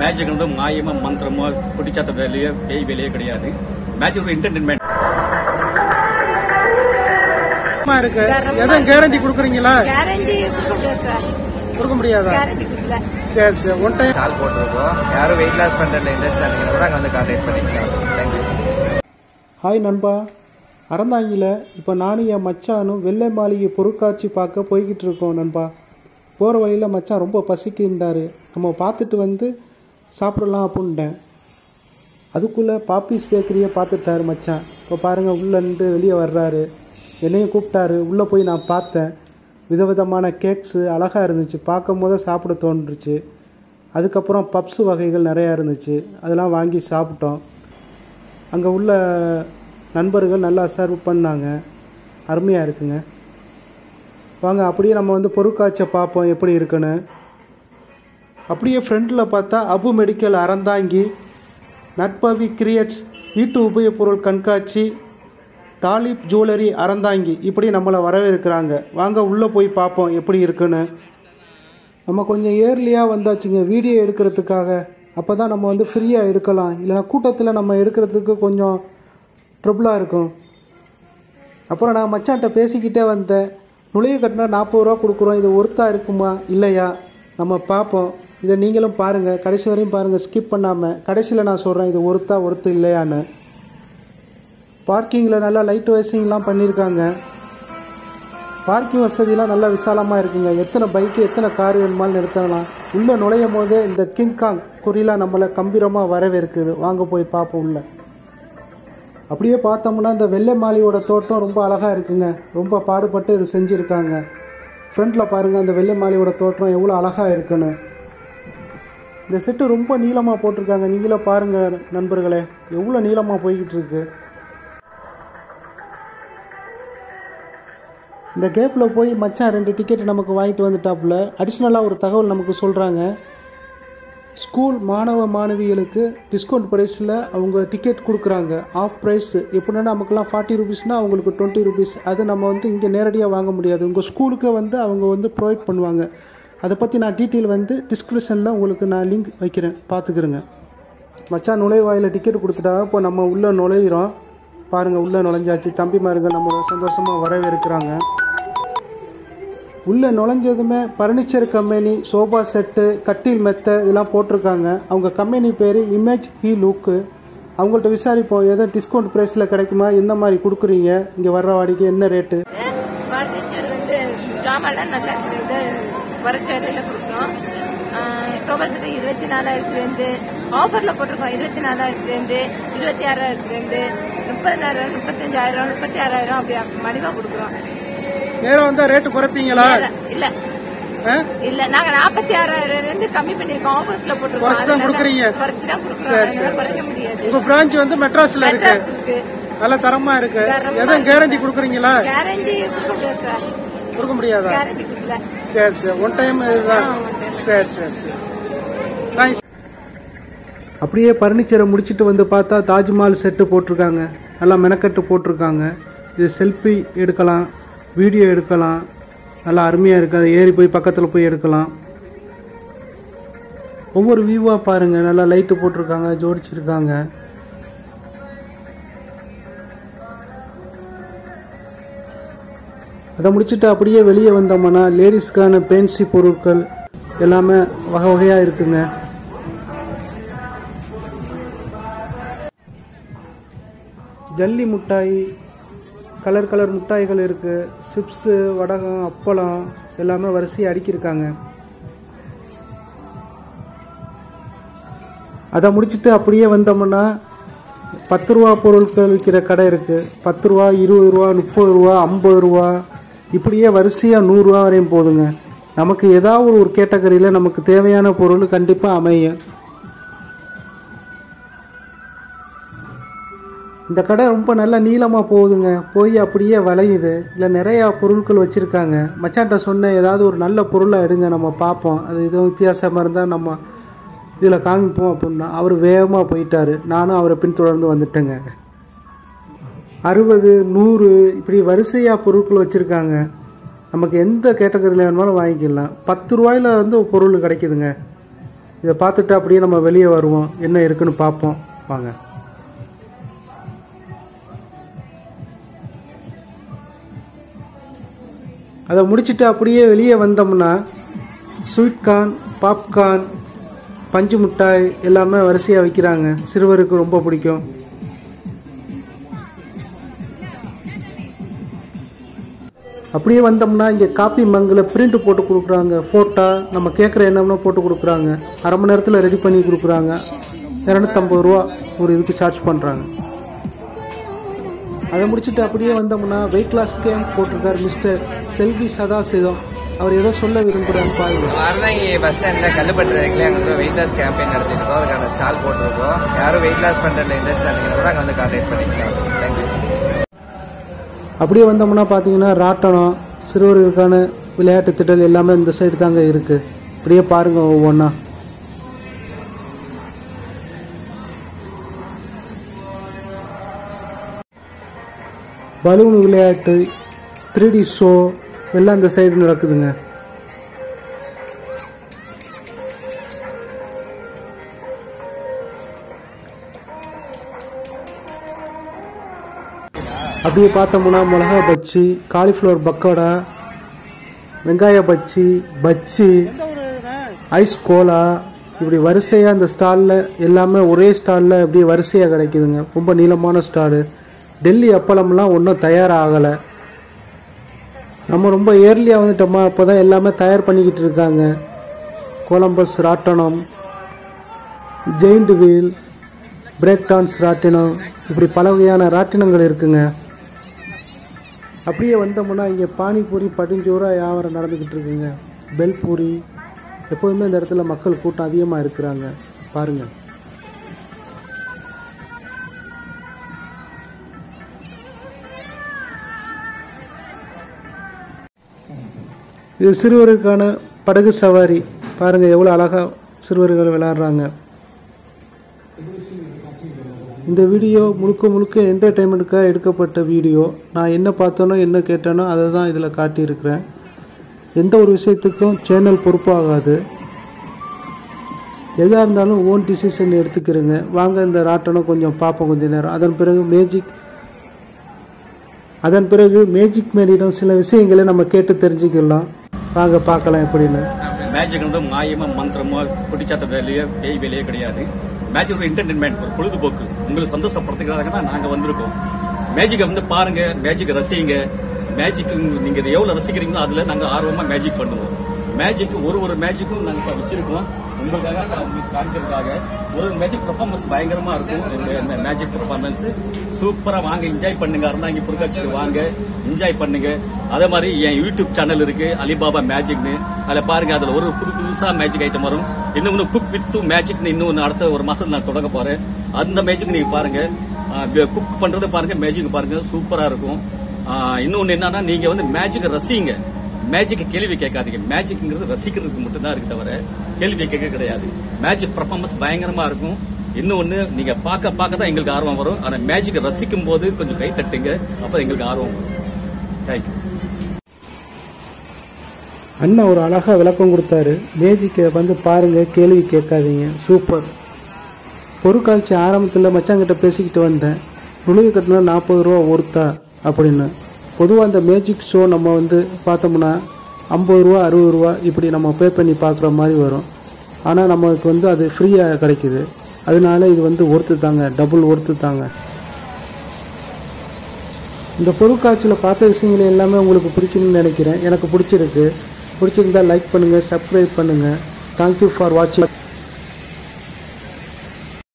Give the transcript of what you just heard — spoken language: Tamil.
மேஜிக்ன்றது மாயமோ மந்திரமோ குட்டிச்சாத்த வேலையோ பேய் வேலையோ கிடையாது மேஜிக் ஒரு என்டர்டைன்மெண்ட் இருக்கு எதுவும் கேரண்டி கொடுக்குறீங்களா கேரண்டி கொடுக்க முடியாது சார் கொடுக்க முடியாதா கேரண்டி கொடுக்கல சரி சரி ஒன் டைம் ஸ்டால் போட்டிருக்கோம் யாரும் வெயிட் லாஸ் பண்ணுறதுல இன்ட்ரெஸ்ட் ஆனீங்கன்னா கூட அங்கே வந்து கான்டாக்ட் பண்ணிக்கலாம் தேங்க்யூ ஹாய் நண்பா அறந்தாங்கியில் இப்போ நானும் என் மச்சானும் வெள்ளை மாளிகை பொருட்காட்சி பார்க்க போய்கிட்டு இருக்கோம் நண்பா போகிற வழியில் மச்சான் ரொம்ப பசிக்கின்றாரு நம்ம பார்த்துட்டு வந்து சாப்பிடலாம் அப்படின்ட்டேன் அதுக்குள்ளே பாப்பீஸ் பேக்கரியை பார்த்துட்டாரு மச்சான் இப்போ பாருங்கள் உள்ளே நின்று வெளியே வர்றாரு என்னையும் கூப்பிட்டாரு உள்ளே போய் நான் பார்த்தேன் விதவிதமான கேக்ஸு அழகாக இருந்துச்சு பார்க்கும் போதே சாப்பிட தோன்றுச்சு அதுக்கப்புறம் பப்ஸ் வகைகள் நிறையா இருந்துச்சு அதெல்லாம் வாங்கி சாப்பிட்டோம் அங்கே உள்ள நண்பர்கள் நல்லா சர்வ் பண்ணாங்க அருமையாக இருக்குங்க வாங்க அப்படியே நம்ம வந்து பொருட்காட்சியை பார்ப்போம் எப்படி இருக்குன்னு அப்படியே ஃப்ரண்டில் பார்த்தா அபு மெடிக்கல் அறந்தாங்கி நட்பவி கிரியேட்ஸ் வீட்டு உபயோகப் பொருள் கண்காட்சி டாலிப் ஜுவல்லரி அறந்தாங்கி இப்படி நம்மளை வரவேற்கிறாங்க வாங்க உள்ளே போய் பார்ப்போம் எப்படி இருக்குன்னு நம்ம கொஞ்சம் ஏர்லியாக வந்தாச்சுங்க வீடியோ எடுக்கிறதுக்காக அப்போ தான் நம்ம வந்து ஃப்ரீயாக எடுக்கலாம் இல்லைனா கூட்டத்தில் நம்ம எடுக்கிறதுக்கு கொஞ்சம் ட்ரபுளாக இருக்கும் அப்புறம் நான் மச்சான்ட்ட பேசிக்கிட்டே வந்தேன் நுழைய கட்டினா நாற்பது ரூபா கொடுக்குறோம் இது ஒர்த்தா இருக்குமா இல்லையா நம்ம பார்ப்போம் இதை நீங்களும் பாருங்கள் கடைசி வரையும் பாருங்கள் ஸ்கிப் பண்ணாமல் கடைசியில் நான் சொல்கிறேன் இது ஒர்த்தா ஒர்த்து இல்லையான்னு பார்க்கிங்கில் நல்லா லைட் வைசிங்லாம் பண்ணியிருக்காங்க பார்க்கிங் வசதிலாம் நல்லா விசாலமாக இருக்குங்க எத்தனை பைக்கு எத்தனை கார் வேணுமாலும் நிறுத்தலாம் உள்ளே நுழையும் போதே இந்த கிங்காங் குறிலா நம்மளை கம்பீரமாக வரவேற்குது வாங்க போய் பார்ப்போம் உள்ள அப்படியே பார்த்தோம்னா இந்த வெள்ளை மாளிகையோட தோட்டம் ரொம்ப அழகாக இருக்குங்க ரொம்ப பாடுபட்டு இது செஞ்சுருக்காங்க ஃப்ரண்ட்டில் பாருங்கள் அந்த வெள்ளை மாளிகையோட தோட்டம் எவ்வளோ அழகாக இருக்குன்னு இந்த செட்டு ரொம்ப நீளமாக போட்டிருக்காங்க நீங்களே பாருங்கள் நண்பர்களே எவ்வளோ நீளமாக போய்கிட்டு இருக்கு இந்த கேப்பில் போய் மச்சான் ரெண்டு டிக்கெட் நமக்கு வாங்கிட்டு வந்துட்டாப்புல அடிஷ்னலாக ஒரு தகவல் நமக்கு சொல்கிறாங்க ஸ்கூல் மாணவ மாணவிகளுக்கு டிஸ்கவுண்ட் ப்ரைஸில் அவங்க டிக்கெட் கொடுக்குறாங்க ஆஃப் ப்ரைஸ் எப்படின்னா நமக்குலாம் ஃபார்ட்டி ருபீஸ்னால் அவங்களுக்கு டுவெண்ட்டி ருபீஸ் அது நம்ம வந்து இங்கே நேரடியாக வாங்க முடியாது உங்கள் ஸ்கூலுக்கு வந்து அவங்க வந்து ப்ரொவைட் பண்ணுவாங்க அதை பற்றி நான் டீட்டெயில் வந்து டிஸ்கிரிப்ஷனில் உங்களுக்கு நான் லிங்க் வைக்கிறேன் பார்த்துக்கிறேங்க மச்சான் நுழைவாயில் டிக்கெட் கொடுத்துட்டா இப்போ நம்ம உள்ளே நுழையிறோம் பாருங்கள் உள்ளே நுழைஞ்சாச்சு தம்பிமாருங்க நம்ம சந்தோஷமாக வரவேற்கிறாங்க உள்ளே நுழைஞ்சதுமே பர்னிச்சர் கம்பெனி சோஃபா செட்டு கட்டில் மெத்தை இதெல்லாம் போட்டிருக்காங்க அவங்க கம்பெனி பேர் இமேஜ் ஹீ லுக்கு அவங்கள்ட்ட விசாரிப்போம் ஏதோ டிஸ்கவுண்ட் ப்ரைஸில் கிடைக்குமா எந்த மாதிரி கொடுக்குறீங்க இங்கே வர்ற வாடிக்கை என்ன ரேட்டு ஃபர்னிச்சர் வந்து ஜாமான்லாம் நல்லா இருக்குது குறைச்ச விலையில கொடுக்குறோம் சோஃபா செட்டு இருபத்தி நாலாயிரத்துலேருந்து ஆஃபரில் போட்டிருக்கோம் இருபத்தி நாலாயிரத்துலேருந்து இருபத்தி ஆறாயிரத்துலேருந்து முப்பதாயிரம் முப்பத்தஞ்சாயிரம் முப்பத்தி ஆறாயிரம் அப்படி மலிவாக கொடுக்குறோம் நேரம் வந்தால் ரேட்டு குறைப்பீங்களா இல்ல ஆ? இல்ல நாங்க நாற்பத்தி ஆறாயிரம் இருந்து கம்மி பண்ணிருக்கோம் ஆஃபர்ஸ்ல போட்டிருக்கோம் குறைச்சு தான் அதனால கொடுக்குறீங்க. குறைச்சு தான் கொடுக்குறோம் அதனால குறைக்க முடியாது உங்கள் பிரான்ச் வந்து மெட்ராஸில் இருக்கு மெட்ராஸ் இருக்கு நல்ல தரமாக இருக்கு தரமா எதுவும் கேரண்டி கொடுக்குறீங்களா கேரண்டி கொடுக்க முடியாது சார் கொடுக்க முடியாதா கேரண்டி கொடுக்கல சரி சரி ஒன் டைம் இதுதான் சரி சரி சரி தேங்க்ஸ் அப்படியே பர்னிச்சரை முடிச்சுட்டு வந்து பார்த்தா தாஜ்மஹால் செட்டு போட்டிருக்காங்க நல்லா மெனக்கட்டு போட்டிருக்காங்க இது செல்ஃபி எடுக்கலாம் வீடியோ எடுக்கலாம் நல்லா அருமையாக இருக்குது அதை ஏறி போய் பக்கத்தில் போய் எடுக்கலாம் ஒவ்வொரு வியூவாக பாருங்கள் நல்லா லைட்டு போட்டிருக்காங்க ஜோடிச்சிருக்காங்க அதை முடிச்சுட்டு அப்படியே வெளியே வந்தோம்னா லேடிஸ்க்கான பேன்சி பொருட்கள் எல்லாமே வகை வகையாக இருக்குங்க ஜல்லி மிட்டாய் கலர் கலர் மிட்டாய்கள் இருக்குது சிப்ஸு வடகம் அப்பளம் எல்லாமே வரிசையாக அடுக்கியிருக்காங்க அதை முடிச்சுட்டு அப்படியே வந்தோம்னா பத்து ரூபா பொருட்கள் விற்கிற கடை இருக்குது பத்து ரூபா இருபது ரூபா முப்பது ரூபா ஐம்பது ரூபா இப்படியே வரிசையாக நூறுரூவா வரையும் போதுங்க நமக்கு ஏதாவது ஒரு கேட்டகரியில் நமக்கு தேவையான பொருள் கண்டிப்பாக அமையும் இந்த கடை ரொம்ப நல்ல நீளமாக போகுதுங்க போய் அப்படியே வளையுது இல்லை நிறையா பொருட்கள் வச்சுருக்காங்க மச்சான்ட்ட சொன்ன ஏதாவது ஒரு நல்ல பொருளை எடுங்க நம்ம பார்ப்போம் அது எதுவும் வித்தியாசமாக இருந்தால் நம்ம இதில் காமிப்போம் அப்படின்னா அவர் வேகமாக போயிட்டாரு நானும் அவரை பின்தொடர்ந்து வந்துட்டேங்க அறுபது நூறு இப்படி வரிசையாக பொருட்கள் வச்சுருக்காங்க நமக்கு எந்த கேட்டகரியில் வேணுமாலும் வாங்கிக்கலாம் பத்து ரூபாயில் வந்து ஒரு பொருள் கிடைக்குதுங்க இதை பார்த்துட்டு அப்படியே நம்ம வெளியே வருவோம் என்ன இருக்குன்னு பார்ப்போம் வாங்க அதை முடிச்சுட்டு அப்படியே வெளியே வந்தோம்னா ஸ்வீட் கார்ன் பாப்கார்ன் பஞ்சு மிட்டாய் எல்லாமே வரிசையாக வைக்கிறாங்க சிறுவருக்கு ரொம்ப பிடிக்கும் அப்படியே வந்தோம்னா இங்கே காப்பி மங்கில் பிரிண்ட் போட்டு கொடுக்குறாங்க ஃபோட்டோ நம்ம கேட்குற என்னம்னா போட்டு கொடுக்குறாங்க அரை மணி நேரத்தில் ரெடி பண்ணி கொடுக்குறாங்க இரநூத்தம்பது ரூபா ஒரு இதுக்கு சார்ஜ் பண்ணுறாங்க அதை முடிச்சுட்டு அப்படியே வந்தோம்னா வெயிட் லாஸ் கேம்ப் போட்டிருக்காரு மிஸ்டர் செல்வி சதாசிவம் அவர் ஏதோ சொல்ல விரும்புகிறாங்க பாருங்க அறந்தாங்கி பஸ் ஸ்டாண்டில் கல்லுப்பட்டு இருக்குல்ல அங்கே வந்து வெயிட் லாஸ் கேம்பெயின் நடத்திருக்கோம் அதுக்கான ஸ்டால் போட்டிருக்கோம் யாரும் வெயிட் லாஸ் பண்ணுறதுல இன்ட்ரெஸ்ட் ஆனீங்கன்னா கூட அங்கே வந்து கான்டாக்ட் பண்ணிக்கலாம் தேங்க்யூ அப்படியே வந்தோம்னா பார்த்தீங்கன்னா ராட்டனம் சிறுவர்களுக்கான விளையாட்டு திட்டல் எல்லாமே இந்த சைடு தாங்க இருக்குது அப்படியே பாருங்க ஒவ்வொன்றா பலூன் விளையாட்டு த்ரீ டி ஷோ எல்லாம் இந்த சைடு நடக்குதுங்க அப்படியே பார்த்தோம்னா மிளகா பச்சி காலிஃப்ளவர் பக்கோடா வெங்காய பச்சி பச்சி ஐஸ் கோலா இப்படி வரிசையாக இந்த ஸ்டாலில் எல்லாமே ஒரே ஸ்டாலில் இப்படி வரிசையாக கிடைக்குதுங்க ரொம்ப நீளமான ஸ்டாலு டெல்லி அப்பளம்லாம் ஒன்றும் தயாராகலை நம்ம ரொம்ப ஏர்லியாக வந்துட்டோமா அப்போ தான் எல்லாமே தயார் பண்ணிக்கிட்டு இருக்காங்க கொலம்பஸ் ராட்டனம் ஜெயிண்ட் வீல் பிரேக் டான்ஸ் ராட்டினம் இப்படி பல வகையான ராட்டினங்கள் இருக்குங்க அப்படியே வந்தோம்னா இங்கே பானிபூரி பட்டுஞ்சோறாக வியாபாரம் நடந்துக்கிட்டு இருக்குங்க பெல்பூரி எப்போதுமே இந்த இடத்துல மக்கள் கூட்டம் அதிகமாக இருக்கிறாங்க பாருங்கள் இது சிறுவருக்கான படகு சவாரி பாருங்கள் எவ்வளோ அழகாக சிறுவர்கள் விளையாடுறாங்க இந்த வீடியோ முழுக்க முழுக்க என்டர்டைன்மெண்ட்டுக்காக எடுக்கப்பட்ட வீடியோ நான் என்ன பார்த்தேனோ என்ன கேட்டேனோ அதை தான் இதில் காட்டியிருக்கிறேன் எந்த ஒரு விஷயத்துக்கும் சேனல் பொறுப்பாகாது எதாக இருந்தாலும் ஓன் டிசிஷன் எடுத்துக்கிறேங்க வாங்க இந்த ராட்டனம் கொஞ்சம் பார்ப்போம் கொஞ்ச நேரம் அதன் பிறகு மேஜிக் அதன் பிறகு மேஜிக் மேனிடம் சில விஷயங்களை நம்ம கேட்டு தெரிஞ்சுக்கலாம் வாங்க பார்க்கலாம் எப்படின்னு மேஜிக் வந்து மாயமா மந்திரமோ குட்டிச்சாத்த வேலையோ பேய் வேலையோ கிடையாது மேஜிக் ஒரு என்டர்டைன்மெண்ட் ஒரு பொழுதுபோக்கு உங்களுக்கு சந்தோஷப்படுத்துக்கிறதாக தான் நாங்க வந்திருக்கோம் மேஜிக்கை வந்து பாருங்க மேஜிக் ரசிங்க மேஜிக் நீங்க இதை எவ்வளவு ரசிக்கிறீங்களோ அதுல நாங்க ஆர்வமா மேஜிக் பண்ணுவோம் மேஜிக் ஒரு ஒரு மேஜிக்கும் நாங்க இப்ப வச்சிருக்கோம் உங்களுக்காக நான் உங்களுக்கு காமிக்கிறதுக்காக ஒரு மேஜிக் பெர்ஃபார்மன்ஸ் பயங்கரமா இருக்கும் இந்த- இந்த மேஜிக் பெர்ஃபார்மன்ஸ் சூப்பரா வாங்க என்ஜாய் பண்ணுங்க அறந்தாங்க பொருட்காட்சிக்கு வாங்க என்ஜாய் பண்ணுங்க அதே மாதிரி என் யூடியூப் சேனல் இருக்கு அலிபாபா மேஜிக்னு அதுல பாருங்க அதுல ஒரு புது புதுசா மேஜிக் ஐட்டம் வரும் இன்னொன்னு குக் வித் மேஜிக்னு இன்னொன்னு அடுத்த ஒரு மாசம் நான் தொடங்க போறேன் அந்த மேஜிக் நீங்க பாருங்க குக் பண்றது பாருங்க மேஜிக் பாருங்க சூப்பரா இருக்கும் ஆஹ் இன்னொன்னு என்னன்னா நீங்க வந்து மேஜிக் ரசிங்க மேஜிக் கேள்வி கேட்காதீங்க மேஜிக்ங்கிறது ரசிக்கிறதுக்கு மட்டும்தான் இருக்கு தவிர கேள்வி கேட்க கிடையாது மேஜிக் பர்ஃபார்மன்ஸ் பயங்கரமா இருக்கும் இன்னொன்னு நீங்க பார்க்க பார்க்க தான் எங்களுக்கு ஆர்வம் வரும் ஆனா மேஜிக் ரசிக்கும் போது கொஞ்சம் கை தட்டுங்க அப்ப எங்களுக்கு ஆர்வம் வரும் தேங்க்யூ அண்ணன் ஒரு அழகாக விளக்கம் கொடுத்தாரு மேஜிக்கை வந்து பாருங்க கேள்வி கேட்காதீங்க சூப்பர் பொருட்காட்சி ஆரம்பத்தில் மச்சாங்கிட்ட பேசிக்கிட்டு வந்தேன் நுழைவு கட்டினா நாற்பது ரூபா ஒருத்தா அப்படின்னு பொதுவாக அந்த மேஜிக் ஷோ நம்ம வந்து பார்த்தோம்னா ஐம்பது ரூபா அறுபது ரூபா இப்படி நம்ம பே பண்ணி பார்க்குற மாதிரி வரும் ஆனால் நமக்கு வந்து அது ஃப்ரீயாக கிடைக்குது அதனால இது வந்து ஒர்த்து தாங்க டபுள் ஒர்த்து தாங்க இந்த பொருட்காட்சியில் பார்த்த விஷயங்கள் எல்லாமே உங்களுக்கு பிடிக்கும்னு நினைக்கிறேன் எனக்கு பிடிச்சிருக்கு பிடிச்சிருந்தா லைக் பண்ணுங்கள் சப்ஸ்கிரைப் பண்ணுங்கள் தேங்க்யூ ஃபார் வாட்சிங்